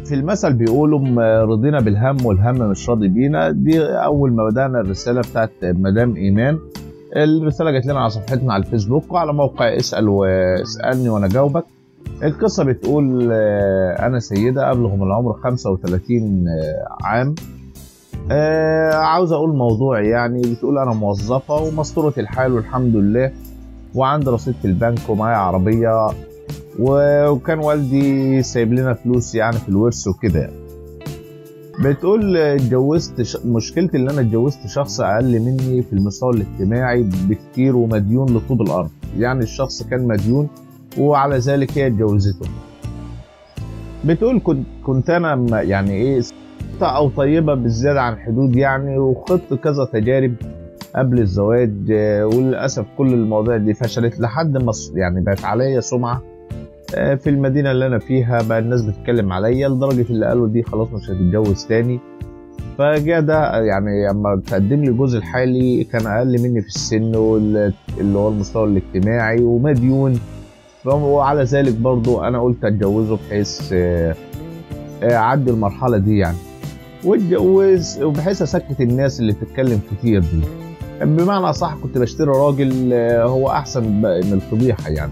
في المثل بيقولوا م- رضينا بالهم والهم مش راضي بينا دي اول ما بدانا الرساله بتاعت مدام ايمان الرساله جات لنا على صفحتنا على الفيسبوك وعلى موقع اسال واسالني وانا جاوبك القصه بتقول آه، انا سيده ابلغ من العمر 35 آه، عام آه، عاوز اقول موضوع يعني بتقول انا موظفه ومستوره الحال والحمد لله وعندي رصيد في البنك ومعايا عربيه و- وكان والدي سايب لنا فلوس يعني في الورث وكده بتقول اتجوزت ش... مشكلتي ان انا اتجوزت شخص اقل مني في المستوى الاجتماعي بكتير ومديون لطوب الارض يعني الشخص كان مديون وعلى ذلك هي اتجوزته بتقول كنت كنت انا م- يعني ايه ست او طيبه بالزياده عن الحدود يعني وخضت كذا تجارب قبل الزواج آه، وللاسف كل المواضيع دي فشلت لحد ما ص- يعني بقت عليا سمعه آه، في المدينه اللي انا فيها بقى الناس بتتكلم عليا لدرجه اللي قالوا دي خلاص مش هتتجوز تاني فجاء ده يعني لما تقدم لي جوز الحالي كان اقل مني في السن وال- اللي هو المستوى الاجتماعي ومديون وعلى ذلك برضو انا قلت اتجوزه بحيث آه، آه، اعدي المرحله دي يعني واتجوز وبحيث اسكت الناس اللي بتتكلم كتير دي بمعنى اصح كنت بشتري راجل آه، هو احسن ب- من الفضيحه يعني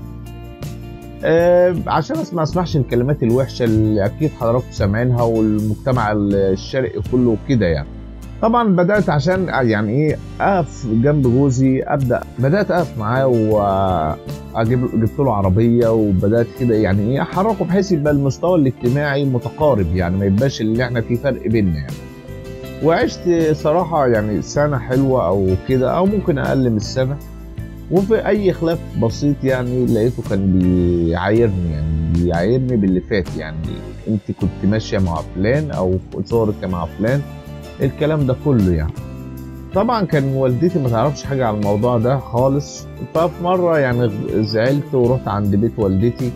آه، عشان أس- ما اسمعش الكلمات الوحشه اللي اكيد حضراتكم سامعينها والمجتمع الشرقي كله كده يعني طبعا بدات عشان يعني ايه اقف جنب جوزي ابدا بدات اقف معاه واجيب جبت له عربيه وبدات كده يعني ايه احركه بحيث يبقى المستوى الاجتماعي متقارب يعني ما يبقاش اللي احنا في فرق بيننا يعني وعشت صراحه يعني سنه حلوه او كده او ممكن اقل من السنه وفي اي خلاف بسيط يعني لقيته كان بيعايرني يعني بيعايرني باللي فات يعني انت كنت ماشيه مع فلان او صورك مع فلان الكلام ده كله يعني طبعا كان والدتي ما تعرفش حاجه عن الموضوع ده خالص ففي مره يعني زعلت ورحت عند بيت والدتي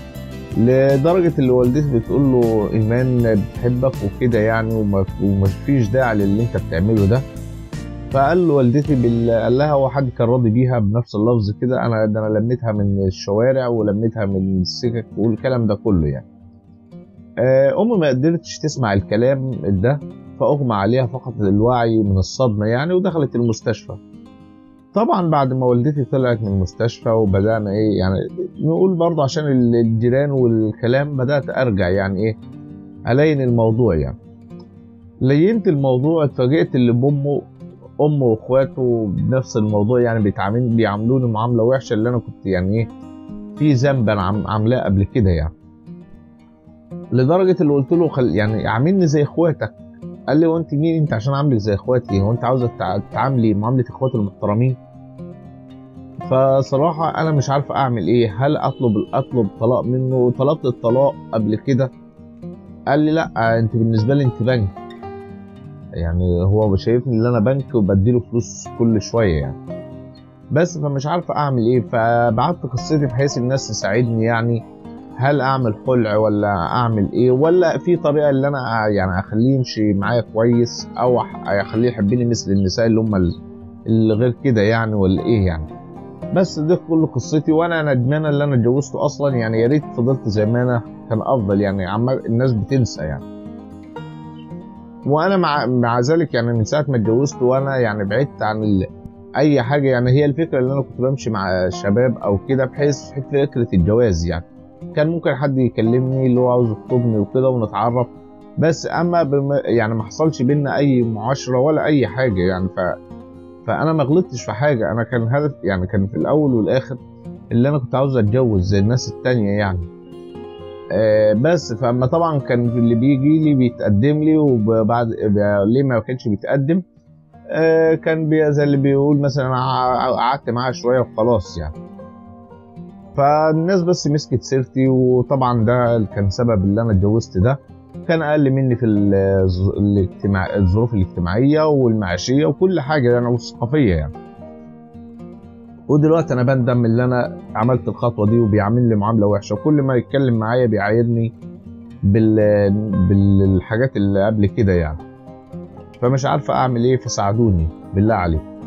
لدرجه اللي والدتي بتقول له ايمان بتحبك وكده يعني وما ومفيش داعي للي انت بتعمله ده فقال له والدتي بال... قال لها هو حد كان راضي بيها بنفس اللفظ كده انا ده انا لميتها من الشوارع ولميتها من السكك والكلام ده كله يعني آه، امي ما قدرتش تسمع الكلام ده فاغمى عليها فقدت الوعي من الصدمه يعني ودخلت المستشفى طبعا بعد ما والدتي طلعت من المستشفى وبدانا ايه يعني نقول برضه عشان الجيران والكلام بدات ارجع يعني ايه الين الموضوع يعني لينت الموضوع اتفاجئت اللي بامه امه واخواته بنفس الموضوع يعني بيتعامل بيعاملوني معامله وحشه اللي انا كنت يعني ايه في ذنب انا عم- عاملاه قبل كده يعني لدرجه اللي قلت له خل يعني عاملني زي اخواتك قال لي وانت مين انت عشان اعملك زي اخواتي هو انت عاوزه تع- تتعاملي معامله اخواتي المحترمين فصراحه انا مش عارف اعمل ايه هل اطلب اطلب طلاق منه طلبت الطلاق قبل كده قال لي لا انت بالنسبه لي انت بنك يعني هو شايفني ان انا بنك وبديله فلوس كل شويه يعني بس فمش عارف اعمل ايه فبعت قصتي بحيث الناس تساعدني يعني هل اعمل خلع ولا اعمل ايه ولا في طريقه اللي انا يعني اخليه يمشي معايا كويس او أح- اخليه يحبني مثل النساء اللي هم ال- اللي غير كده يعني ولا ايه يعني بس دي كل قصتي وانا ندمانه اللي انا اتجوزته اصلا يعني يا ريت فضلت زي ما انا كان افضل يعني عمال الناس بتنسى يعني وانا مع مع ذلك يعني من ساعه ما اتجوزت وانا يعني بعدت عن ال... اي حاجه يعني هي الفكره اللي انا كنت بمشي مع شباب او كده بحيث فكره الجواز يعني كان ممكن حد يكلمني اللي هو عاوز يخطبني وكده ونتعرف بس اما بم... يعني ما حصلش بينا اي معاشره ولا اي حاجه يعني ف... فانا ما غلطتش في حاجه انا كان هدف يعني كان في الاول والاخر اللي انا كنت عاوز اتجوز زي الناس التانية يعني آه بس فاما طبعا كان اللي بيجي لي بيتقدم لي وبعد ليه ما كانش بيتقدم آه كان بي زي اللي بيقول مثلا انا ع- قعدت معاه شويه وخلاص يعني فالناس بس مسكت سيرتي وطبعا ده كان سبب اللي انا اتجوزت ده كان اقل مني في الظ- الاجتماع الظروف الاجتماعيه والمعيشيه وكل حاجه يعني والثقافيه يعني ودلوقتي انا بندم اللي انا عملت الخطوه دي وبيعاملني معامله وحشه وكل ما يتكلم معايا بيعايرني بال... بالحاجات اللي قبل كده يعني فمش عارف اعمل ايه فساعدوني بالله عليكم